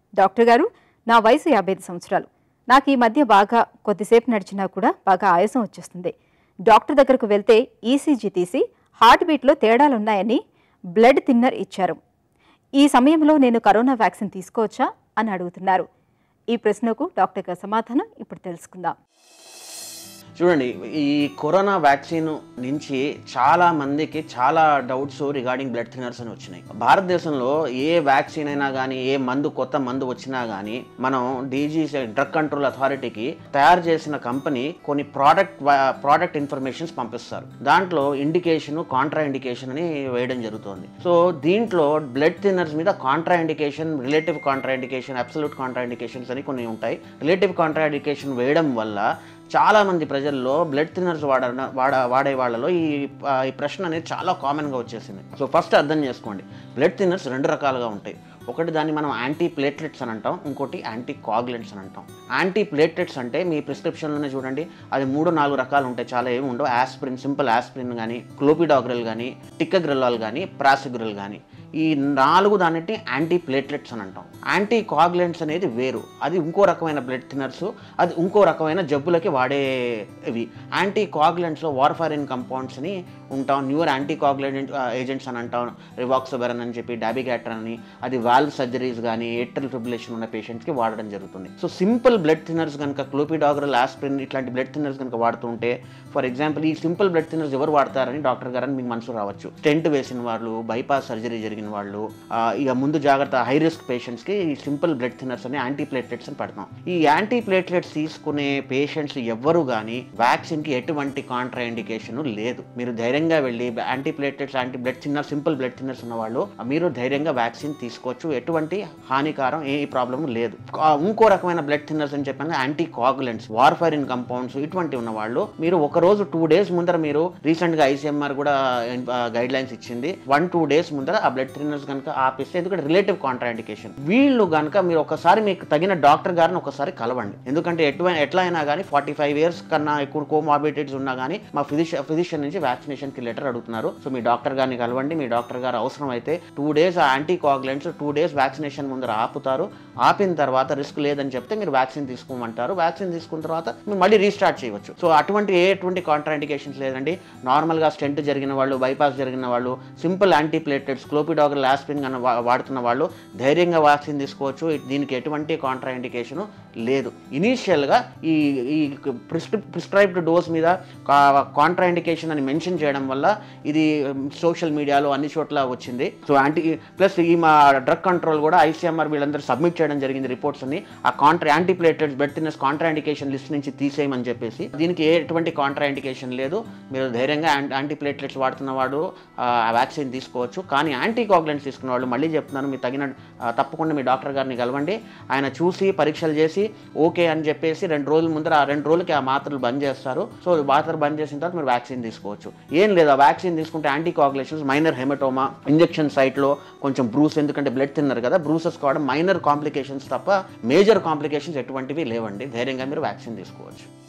doctor గారు నా వయసు యాభై ఐదు సంవత్సరాలు నాకు ఈ మధ్య బాగా కొద్దిసేపు నడిచినా కూడా బాగా ఆయాసం వచ్చేస్తుంది డాక్టర్ దగ్గరకు వెళ్తే ఈసీజీ తీసి హార్ట్ బీట్లో తేడాలున్నాయని బ్లడ్ థిన్నర్ ఇచ్చారు ఈ సమయంలో నేను కరోనా వ్యాక్సిన్ తీసుకోవచ్చా అని అడుగుతున్నారు ఈ ప్రశ్నకు డాక్టర్ గారి సమాధానం ఇప్పుడు తెలుసుకుందాం చూడండి ఈ కరోనా వ్యాక్సిన్ నుంచి చాలా మందికి చాలా డౌట్స్ రిగార్డింగ్ బ్లడ్ థిన్నర్స్ అని వచ్చినాయి భారతదేశంలో ఏ వ్యాక్సిన్ అయినా కానీ ఏ మందు కొత్త మందు వచ్చినా కానీ మనం డీజీ డ్రగ్ కంట్రోల్ అథారిటీకి తయారు చేసిన కంపెనీ కొన్ని ప్రోడక్ట్ ప్రోడక్ట్ ఇన్ఫర్మేషన్స్ పంపిస్తారు దాంట్లో ఇండికేషన్ కాంట్రా ఇండికేషన్ అని వేయడం జరుగుతుంది సో దీంట్లో బ్లడ్ థిన్నర్స్ మీద contraindication relative contraindication absolute contraindications అని కొన్ని ఉంటాయి రిలేటివ్ కాంట్రా ఇండికేషన్ వేయడం వల్ల చాలా మంది ప్రజల్లో బ్లడ్ థిన్నర్స్ వాడ వాడ వాడే వాళ్ళలో ఈ ఆ, ఈ ప్రశ్న అనేది చాలా కామన్గా వచ్చేసింది సో ఫస్ట్ అర్థం చేసుకోండి బ్లడ్ థిన్నర్స్ రెండు రకాలుగా ఉంటాయి ఒకటి దాన్ని మనం యాంటీ ప్లేట్లెట్స్ అని అంటాం ఇంకోటి యాంటీ కాగులెంట్స్ అని అంటాం యాంటీ ప్లేట్లెట్స్ అంటే మీ ప్రిస్క్రిప్షన్లోనే చూడండి అది మూడు నాలుగు రకాలు ఉంటాయి చాలా ఏమి ఉండవు ఆస్పిరిన్ సింపుల్ ఆస్పిరిన్ కానీ క్లోపిడాగ్రల్ కానీ టిక్కగ్రిలాల్ కానీ ప్రాసిగ్రిల్ కానీ ఈ నాలుగు దానిటి యాంటీ ప్లేట్లెట్స్ అని అంటాం యాంటీ కాగులెంట్స్ అనేది వేరు అది ఇంకో రకమైన బ్లడ్ థిన్నర్స్ అది ఇంకో రకమైన జబ్బులకి వాడేవి యాంటీ కాగులెంట్స్లో వార్ఫారిన్ కంపౌండ్స్ అని ఉంటాం న్యూర్ యాంటీ కాగులెంట్ ఏజెంట్స్ అని అంటాం రివాక్సోబెరన్ అని చెప్పి డాబిగాటర్ అని అది వాల్వ్ సర్జరీస్ కానీ ఎట్రల్ ఫిబ్రిలేషన్ ఉన్న పేషెంట్స్కి వాడడం జరుగుతుంది సో సింపుల్ బ్లడ్ థిన్నర్స్ కనుక క్లోపిడాగ్రల్ ఆస్పిరిన్ ఇట్లాంటి బ్లడ్ థిన్నర్స్ కనుక వాడుతుంటే ఫర్ ఎగ్జాంపుల్ ఈ సింపుల్ బ్లడ్ థిన్నర్స్ ఎవరు వాడతారని డాక్టర్ గారని మీకు మనసు రావచ్చు స్టెంట్ వేసిన వాళ్ళు బైపాస్ సర్జరీ జరిగిన వాళ్ళు ఆ, ఇక ముందు జాగ్రత్త హై రిస్క్ పేషెంట్స్కి ఈ సింపుల్ బ్లడ్ థిన్నర్స్ అని యాంటీ ప్లేట్లెట్స్ అని పెడతాం ఈ యాంటీ ప్లేట్లెట్స్ తీసుకునే పేషెంట్స్ ఎవ్వరు కానీ వ్యాక్సిన్కి ఎటువంటి కాంట్రా ఇండికేషన్ లేదు మీరు ధైర్యంగా వెళ్ళి anti platelets anti blood thinner simple blood thinners ఉన్న వాళ్ళు మీరు ధైర్యంగా వ్యాక్సిన్ తీసుకోవచ్చు ఎటువంటి హానికారం ఏ ప్రాబ్లం లేదు ఆ, ఇంకో రకమైన బ్లడ్ థిన్నర్స్ అని చెప్పాను యాంటీ కాగులెంట్స్ వార్ఫైరిన్ కంపౌండ్స్ ఇటువంటి ఉన్న వాళ్ళు మీరు ఒక రోజు టూ డేస్ ముందర మీరు రీసెంట్ గా ఐసీఎంఆర్ కూడా గైడ్ లైన్స్ ఇచ్చింది వన్ టూ డేస్ ముందర ఆ బ్లడ్ థిన్నర్స్ కనుక ఆపేస్తే ఎందుకంటే రిలేటివ్ కాంట్రాండికేషన్ వీళ్ళు కనుక మీరు ఒకసారి మీకు తగిన డాక్టర్ గారిని ఒకసారి కలవండి ఎందుకంటే ఎటువంటి ఎట్లా అయినా కానీ ఫార్టీ ఫైవ్ ఇయర్స్ కన్నా ఎక్కువ కోమార్బిడిటీస్ ఉన్నా కానీ మా ఫిజిషియన్ ఫిజిషియన్ నుంచి వ్యాక్సినేషన్ కి లెటర్ అడుగుతున్నారు సో మీ డాక్టర్ గారిని కలవండి మీ డాక్టర్ గారు అవసరం అయితే టూ డేస్ ఆ anticoagulants two days vaccination ముందర ఆపుతారు ఆపిన తర్వాత రిస్క్ లేదని చెప్తే మీరు వ్యాక్సిన్ తీసుకోమంటారు వ్యాక్సిన్ తీసుకున్న తర్వాత మీరు మళ్ళీ రీస్టార్ట్ చేయవచ్చు సో అటువంటి ఏ ఎటువంటి కాంట్రాండికేషన్స్ లేదండి నార్మల్గా స్టెంట్ జరిగిన వాళ్ళు బైపాస్ జరిగిన వాళ్ళు సింపుల్ యాంటీ ప్లేటెట్స్ క్లోపిడాగర్ లాస్పిన్ అని వా- వాడుతున్న వాళ్ళు ధైర్యంగా వ్యాక్సిన్ తీసుకోవచ్చు ఇ- దీనికి ఎటువంటి కాంట్రాండికేషన్ లేదు ఇనీషియల్గా ఈ ఈ ప్రిస్క్రి ప్రిస్క్రైబ్డ్ డోస్ మీద కాంట్రాండికేషన్ అని మెన్షన్ చేయడం వల్ల ఇది సోషల్ మీడియాలో అన్ని చోట్ల వచ్చింది సో యాంటీ ప్లస్ ఈ మా డ్రగ్ కంట్రోల్ కూడా ఐసీఎంఆర్ వీళ్ళందరూ సబ్మిట్ చేయడం జరిగింది రిపోర్ట్స్ అన్ని ఆ contra anti platelets blood thinners contraindication list నుంచి తీసేయమని చెప్పేసి దీనికి ఎటువంటి కాంట్రాండికేషన్ లేదు మీరు ధైర్యంగా యాంటీ యాంటీ ప్లేట్లెట్స్ వాడుతున్న వాడు ఆ వ్యాక్సిన్ తీసుకోవచ్చు కానీ యాంటీ కాగులెంట్స్ తీసుకున్న వాళ్ళు మళ్ళీ చెప్తున్నాను మీరు తగిన ఆ, తప్పకుండా మీ డాక్టర్ గారిని కలవండి ఆయన చూసి పరీక్షలు చేసి ఓకే అని చెప్పేసి రెండు రోజుల ముందర ఆ రెండు రోజులకి ఆ మాత్రలు బంద్ చేస్తారు సో మాత్రలు బంద్ చేసిన తర్వాత మీరు వ్యాక్సిన్ తీసుకోవచ్చు ఏం లేదు ఆ వ్యాక్సిన్ తీసుకుంటే anticoagulations minor haematoma injection సైట్లో కొంచెం బ్రూస్ ఎందుకంటే బ్లడ్ తిన్నారు కదా బ్రూసెస్ కావడం మైనర్ కాంప్లికేషన్స్ తప్ప మేజర్ కాంప్లికేషన్స్ ఎటువంటివి లేవండి ధైర్యంగా మీరు వ్యాక్సిన్ తీసుకోవచ్చు